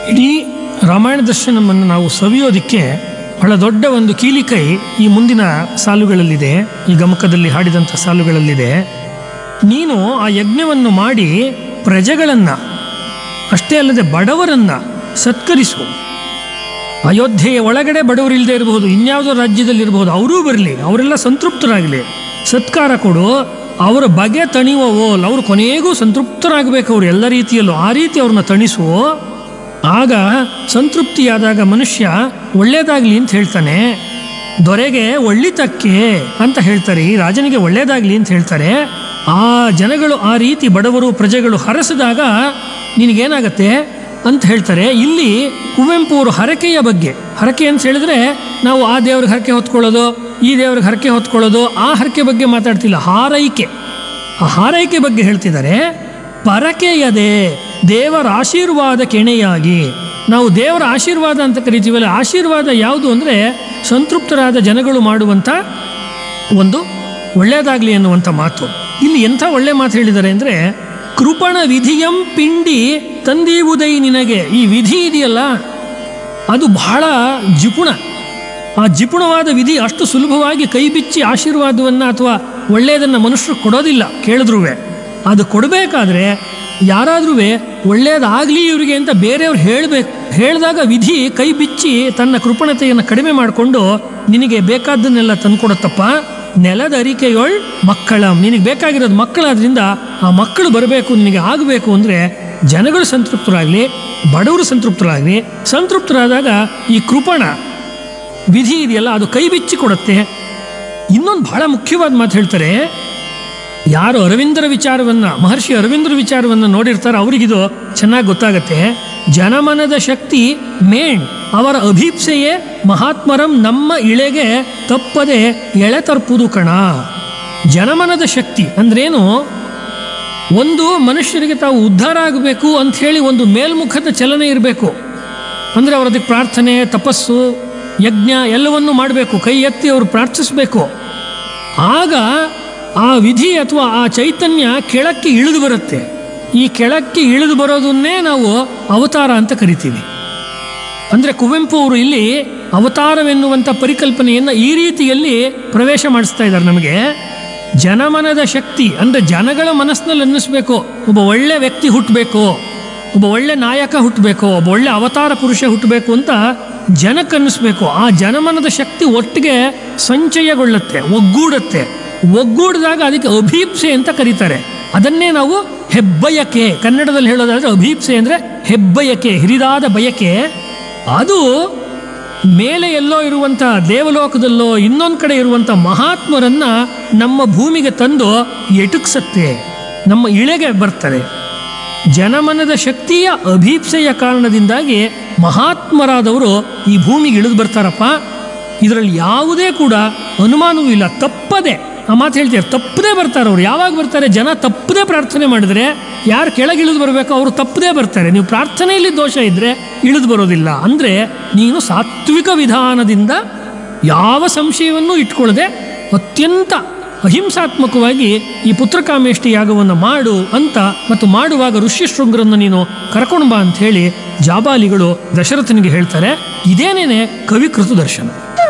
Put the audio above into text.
ಇಡೀ ರಾಮಾಯಣ ದರ್ಶನವನ್ನು ನಾವು ಸವಿಯೋದಕ್ಕೆ ಬಹಳ ದೊಡ್ಡ ಒಂದು ಕೀಲಿಕೈ ಈ ಮುಂದಿನ ಸಾಲುಗಳಲ್ಲಿದೆ ಈ ಗಮಕದಲ್ಲಿ ಹಾಡಿದಂಥ ಸಾಲುಗಳಲ್ಲಿದೆ ನೀನು ಆ ಯಜ್ಞವನ್ನು ಮಾಡಿ ಪ್ರಜೆಗಳನ್ನು ಅಷ್ಟೇ ಅಲ್ಲದೆ ಬಡವರನ್ನು ಸತ್ಕರಿಸು ಅಯೋಧ್ಯೆಯ ಒಳಗಡೆ ಬಡವರು ಇಲ್ಲದೆ ಇರಬಹುದು ಇನ್ಯಾವುದೋ ರಾಜ್ಯದಲ್ಲಿ ಇರಬಹುದು ಅವರೂ ಬರಲಿ ಅವರೆಲ್ಲ ಸಂತೃಪ್ತರಾಗಲಿ ಸತ್ಕಾರ ಕೊಡು ಅವರ ಬಗೆ ತಣಿಯುವ ಓಲ್ ಅವರು ಕೊನೆಗೂ ಸಂತೃಪ್ತರಾಗಬೇಕು ಅವರು ಎಲ್ಲ ರೀತಿಯಲ್ಲೂ ಆ ರೀತಿ ಅವ್ರನ್ನ ತಣಿಸು ಆಗ ಸಂತೃಪ್ತಿಯಾದಾಗ ಮನುಷ್ಯ ಒಳ್ಳೇದಾಗಲಿ ಅಂತ ಹೇಳ್ತಾನೆ ದೊರೆಗೆ ಒಳ್ಳಿತಕ್ಕೆ ಅಂತ ಹೇಳ್ತಾರೆ ಈ ರಾಜನಿಗೆ ಒಳ್ಳೇದಾಗಲಿ ಅಂತ ಹೇಳ್ತಾರೆ ಆ ಜನಗಳು ಆ ರೀತಿ ಬಡವರು ಪ್ರಜೆಗಳು ಹರಸಿದಾಗ ನಿನಗೇನಾಗತ್ತೆ ಅಂತ ಹೇಳ್ತಾರೆ ಇಲ್ಲಿ ಕುವೆಂಪು ಅವರು ಹರಕೆಯ ಬಗ್ಗೆ ಹರಕೆ ಅಂತ ಹೇಳಿದ್ರೆ ನಾವು ಆ ದೇವ್ರಿಗೆ ಹರಕೆ ಹೊತ್ಕೊಳ್ಳೋದು ಈ ದೇವ್ರಿಗೆ ಹರಕೆ ಹೊತ್ಕೊಳ್ಳೋದು ಆ ಹರಕೆ ಬಗ್ಗೆ ಮಾತಾಡ್ತಿಲ್ಲ ಹಾರೈಕೆ ಆ ಹಾರೈಕೆ ಬಗ್ಗೆ ಹೇಳ್ತಿದ್ದಾರೆ ಪರಕೆಯದೆ ದೇವರ ಆಶೀರ್ವಾದ ಕೆಣೆಯಾಗಿ ನಾವು ದೇವರ ಆಶೀರ್ವಾದ ಅಂತ ಕರಿತೀವಲ್ಲ ಆಶೀರ್ವಾದ ಯಾವುದು ಅಂದರೆ ಸಂತೃಪ್ತರಾದ ಜನಗಳು ಮಾಡುವಂಥ ಒಂದು ಒಳ್ಳೆಯದಾಗಲಿ ಅನ್ನುವಂಥ ಮಾತು ಇಲ್ಲಿ ಎಂಥ ಒಳ್ಳೆ ಮಾತು ಹೇಳಿದ್ದಾರೆ ಅಂದರೆ ಕೃಪಣ ವಿಧಿಯಂ ಪಿಂಡಿ ತಂದೀವುದೈ ನಿನಗೆ ಈ ವಿಧಿ ಇದೆಯಲ್ಲ ಅದು ಬಹಳ ಜಿಪುಣ ಆ ಜಿಪುಣವಾದ ವಿಧಿ ಅಷ್ಟು ಸುಲಭವಾಗಿ ಕೈ ಬಿಚ್ಚಿ ಆಶೀರ್ವಾದವನ್ನು ಅಥವಾ ಒಳ್ಳೆಯದನ್ನು ಮನುಷ್ಯರು ಕೊಡೋದಿಲ್ಲ ಕೇಳಿದ್ರೂ ಅದು ಕೊಡಬೇಕಾದ್ರೆ ಯಾರಾದ್ರೂ ಒಳ್ಳೆಯದಾಗಲಿ ಇವರಿಗೆ ಅಂತ ಬೇರೆಯವ್ರು ಹೇಳಬೇಕು ಹೇಳಿದಾಗ ವಿಧಿ ಕೈ ಬಿಚ್ಚಿ ತನ್ನ ಕೃಪಣತೆಯನ್ನು ಕಡಿಮೆ ಮಾಡಿಕೊಂಡು ನಿನಗೆ ಬೇಕಾದ್ದನ್ನೆಲ್ಲ ತಂದ್ಕೊಡತ್ತಪ್ಪ ನೆಲದ ಅರಿಕೆಯೊಳ್ ಮಕ್ಕಳ ನಿನಗೆ ಬೇಕಾಗಿರೋದು ಮಕ್ಕಳಾದ್ರಿಂದ ಆ ಮಕ್ಕಳು ಬರಬೇಕು ನಿನಗೆ ಆಗಬೇಕು ಅಂದರೆ ಜನಗಳು ಸಂತೃಪ್ತರಾಗಲಿ ಬಡವರು ಸಂತೃಪ್ತರಾಗಲಿ ಸಂತೃಪ್ತರಾದಾಗ ಈ ಕೃಪಣ ವಿಧಿ ಇದೆಯಲ್ಲ ಅದು ಕೈ ಬಿಚ್ಚಿ ಕೊಡುತ್ತೆ ಇನ್ನೊಂದು ಬಹಳ ಮುಖ್ಯವಾದ ಮಾತು ಹೇಳ್ತಾರೆ ಯಾರು ಅರವಿಂದರ ವಿಚಾರವನ್ನು ಮಹರ್ಷಿ ಅರವಿಂದರ ವಿಚಾರವನ್ನು ನೋಡಿರ್ತಾರೆ ಅವರಿಗಿದು ಚೆನ್ನಾಗಿ ಗೊತ್ತಾಗತ್ತೆ ಜನಮನದ ಶಕ್ತಿ ಮೇಣ್ ಅವರ ಅಭೀಪ್ಸೆಯೇ ಮಹಾತ್ಮರಂ ನಮ್ಮ ಇಳೆಗೆ ತಪ್ಪದೆ ಎಳೆ ತರ್ಪುದು ಕಣ ಜನಮನದ ಶಕ್ತಿ ಅಂದ್ರೇನು ಒಂದು ಮನುಷ್ಯರಿಗೆ ತಾವು ಉದ್ಧಾರ ಆಗಬೇಕು ಅಂಥೇಳಿ ಒಂದು ಮೇಲ್ಮುಖದ ಚಲನೆ ಇರಬೇಕು ಅಂದರೆ ಅವರ ಅದಕ್ಕೆ ಪ್ರಾರ್ಥನೆ ತಪಸ್ಸು ಯಜ್ಞ ಎಲ್ಲವನ್ನೂ ಮಾಡಬೇಕು ಕೈ ಎತ್ತಿ ಅವರು ಪ್ರಾರ್ಥಿಸಬೇಕು ಆಗ ಆ ವಿಧಿ ಅಥವಾ ಆ ಚೈತನ್ಯ ಕೆಳಕ್ಕೆ ಇಳಿದು ಬರುತ್ತೆ ಈ ಕೆಳಕ್ಕೆ ಇಳಿದು ಬರೋದನ್ನೇ ನಾವು ಅವತಾರ ಅಂತ ಕರಿತೀವಿ ಅಂದರೆ ಕುವೆಂಪು ಅವರು ಇಲ್ಲಿ ಅವತಾರವೆನ್ನುವಂಥ ಪರಿಕಲ್ಪನೆಯನ್ನು ಈ ರೀತಿಯಲ್ಲಿ ಪ್ರವೇಶ ಮಾಡಿಸ್ತಾ ಇದ್ದಾರೆ ನಮಗೆ ಜನಮನದ ಶಕ್ತಿ ಅಂದರೆ ಜನಗಳ ಮನಸ್ಸಿನಲ್ಲಿ ಅನ್ನಿಸ್ಬೇಕು ಒಬ್ಬ ಒಳ್ಳೆ ವ್ಯಕ್ತಿ ಹುಟ್ಟಬೇಕು ಒಬ್ಬ ಒಳ್ಳೆ ನಾಯಕ ಹುಟ್ಟಬೇಕು ಒಬ್ಬ ಒಳ್ಳೆ ಅವತಾರ ಪುರುಷ ಹುಟ್ಟಬೇಕು ಅಂತ ಜನಕ್ಕೆ ಅನ್ನಿಸ್ಬೇಕು ಆ ಜನಮನದ ಶಕ್ತಿ ಒಟ್ಟಿಗೆ ಸಂಚಯಗೊಳ್ಳುತ್ತೆ ಒಗ್ಗೂಡುತ್ತೆ ಒಗ್ಗೂಡಿದಾಗ ಅದಕ್ಕೆ ಅಭೀಪ್ಸೆ ಅಂತ ಕರೀತಾರೆ ಅದನ್ನೇ ನಾವು ಹೆಬ್ಬಯಕೆ ಕನ್ನಡದಲ್ಲಿ ಹೇಳೋದಾದ್ರೆ ಅಭೀಪ್ಸೆ ಅಂದರೆ ಹೆಬ್ಬಯಕೆ ಹಿರಿದಾದ ಬಯಕೆ ಅದು ಮೇಲೆ ಎಲ್ಲೋ ಇರುವಂಥ ದೇವಲೋಕದಲ್ಲೋ ಇನ್ನೊಂದು ಕಡೆ ಇರುವಂಥ ಮಹಾತ್ಮರನ್ನ ನಮ್ಮ ಭೂಮಿಗೆ ತಂದು ಎಟುಕ್ಸತ್ತೆ ನಮ್ಮ ಇಳೆಗೆ ಬರ್ತಾರೆ ಜನಮನದ ಶಕ್ತಿಯ ಅಭೀಪ್ಸೆಯ ಕಾರಣದಿಂದಾಗಿ ಮಹಾತ್ಮರಾದವರು ಈ ಭೂಮಿಗೆ ಇಳಿದು ಬರ್ತಾರಪ್ಪ ಇದರಲ್ಲಿ ಯಾವುದೇ ಕೂಡ ಅನುಮಾನವೂ ಇಲ್ಲ ತಪ್ಪದೆ ಆ ಮಾತು ಹೇಳ್ತಾರೆ ತಪ್ಪದೇ ಬರ್ತಾರೆ ಅವ್ರು ಯಾವಾಗ ಬರ್ತಾರೆ ಜನ ತಪ್ಪದೇ ಪ್ರಾರ್ಥನೆ ಮಾಡಿದ್ರೆ ಯಾರು ಕೆಳಗೆ ಇಳಿದು ಬರಬೇಕು ಅವರು ತಪ್ಪದೇ ಬರ್ತಾರೆ ನೀವು ಪ್ರಾರ್ಥನೆಯಲ್ಲಿ ದೋಷ ಇದ್ದರೆ ಇಳಿದು ಬರೋದಿಲ್ಲ ಅಂದರೆ ನೀನು ಸಾತ್ವಿಕ ವಿಧಾನದಿಂದ ಯಾವ ಸಂಶಯವನ್ನೂ ಇಟ್ಕೊಳ್ಳದೆ ಅತ್ಯಂತ ಅಹಿಂಸಾತ್ಮಕವಾಗಿ ಈ ಪುತ್ರಕಾಮೇಷ್ಟಿ ಯಾಗವನ್ನು ಮಾಡು ಅಂತ ಮತ್ತು ಮಾಡುವಾಗ ಋಷ್ಯಶೃಂಗರನ್ನು ನೀನು ಕರ್ಕೊಂಡು ಬಾ ಅಂತ ಹೇಳಿ ಜಾಬಾಲಿಗಳು ದಶರಥನಿಗೆ ಹೇಳ್ತಾರೆ ಇದೇನೇನೆ ಕವಿಕೃತ ದರ್ಶನ